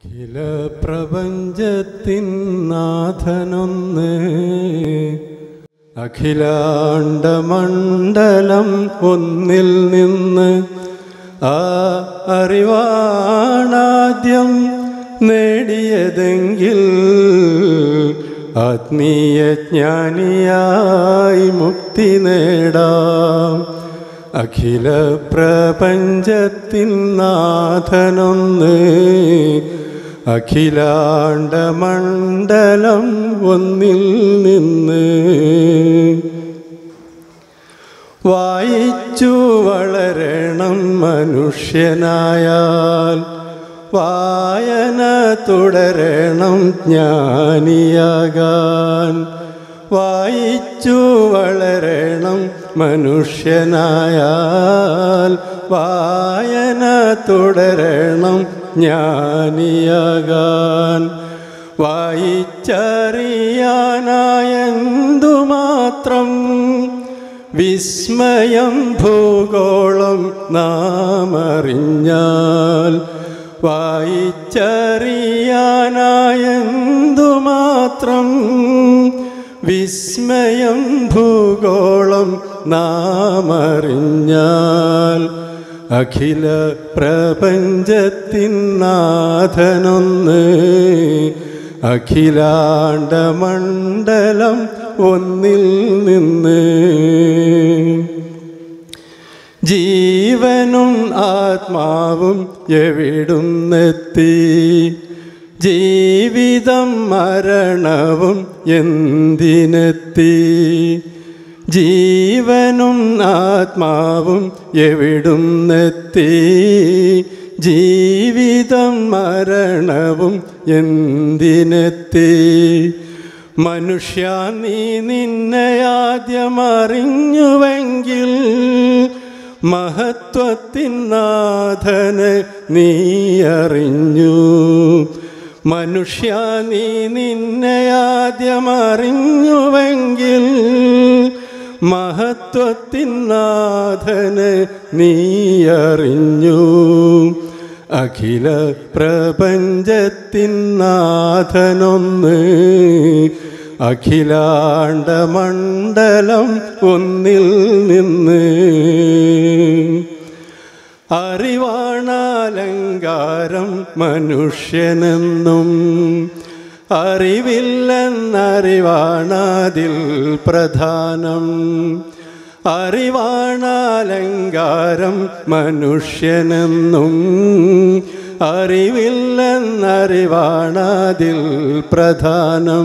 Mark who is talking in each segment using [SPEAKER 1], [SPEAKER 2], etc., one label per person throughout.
[SPEAKER 1] അഖില പ്രപഞ്ചത്തിൻ നാഥനൊന്ന് അഖിലാണ്ടമണ്ഡലം ഒന്നിൽ നിന്ന് ആ അറിവാണാദ്യം നേടിയതെങ്കിൽ ആത്മീയ ജ്ഞാനിയായി മുക്തി നേടാം അഖില പ്രപഞ്ചത്തിൻ നാഥനൊന്ന് അഖിലാണ്ടമണ്ഡലം ഒന്നിൽ നിന്ന് വായിച്ചു വളരണം മനുഷ്യനായാൽ വായന തുടരണം ജ്ഞാനിയാകാൻ വായിച്ചു വളരണം മനുഷ്യനായാൽ വായന തുടരണം ജ്ഞാനിയാകാൻ വായിച്ചറിയാനായെന്തുമാത്രം വിസ്മയം ഭൂഗോളം നാം അറിഞ്ഞാൽ വായിച്ചറിയാനായെന്തുമാത്രം വിസ്മയം ഭൂഗോളം നാം അറിഞ്ഞാൽ അഖില പ്രപഞ്ചത്തിൻ നാഥനൊന്ന് അഖിലാണ്ടമണ്ഡലം ഒന്നിൽ നിന്ന് ജീവനും ആത്മാവും എവിടുന്നെത്തി ജീവിതം മരണവും എന്തിനെത്തി ജീവനും ആത്മാവും എവിടുന്നെത്തി ജീവിതം മരണവും എന്തിനെത്തി മനുഷ്യ നീ നിന്നെ ആദ്യം അറിഞ്ഞുവെങ്കിൽ മഹത്വത്തിൻ നാഥനെ നീ അറിഞ്ഞു മനുഷ്യ നീ നിന്നെ ആദ്യം അറിഞ്ഞുവെങ്കിൽ മഹത്വത്തിൻ നാഥനെ നീ അറിഞ്ഞു അഖില പ്രപഞ്ചത്തിൻ നാഥനൊന്ന് അഖിലാണ്ടമണ്ഡലം ഒന്നിൽ നിന്ന് അറിവാണാലങ്കാരം മനുഷ്യനെന്നും അറിവില്ലെന്നറിവാണതിൽ പ്രധാനം അറിവാണാലങ്കാരം മനുഷ്യനെന്നും അറിവില്ലെന്നറിവാണതിൽ പ്രധാനം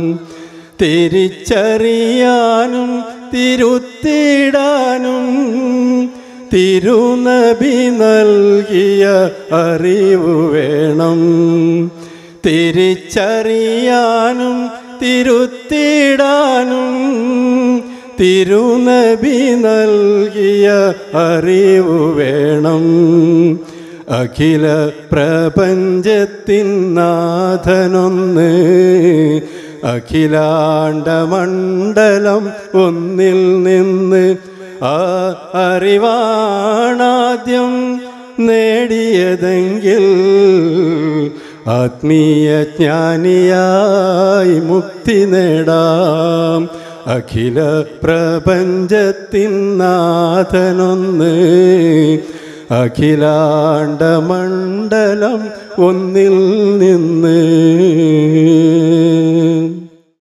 [SPEAKER 1] തിരിച്ചറിയാനും തിരുത്തിടാനും തിരുനബി നൽകിയ അറിവ് വേണം തിരിച്ചറിയാനും തിരുത്തിടാനും തിരുനബി നൽകിയ അറിവ് വേണം അഖില പ്രപഞ്ചത്തിൻ നാഥനൊന്ന് അഖിലാണ്ടമണ്ഡലം ഒന്നിൽ നിന്ന് ആ അറിവാണാദ്യം നേടിയതെങ്കിൽ ആത്മീയ ജ്ഞാനിയായി മുക്തി നേടാം അഖില പ്രപഞ്ചത്തിൻ നാഥനൊന്ന് അഖിലാണ്ടമണ്ഡലം ഒന്നിൽ നിന്ന്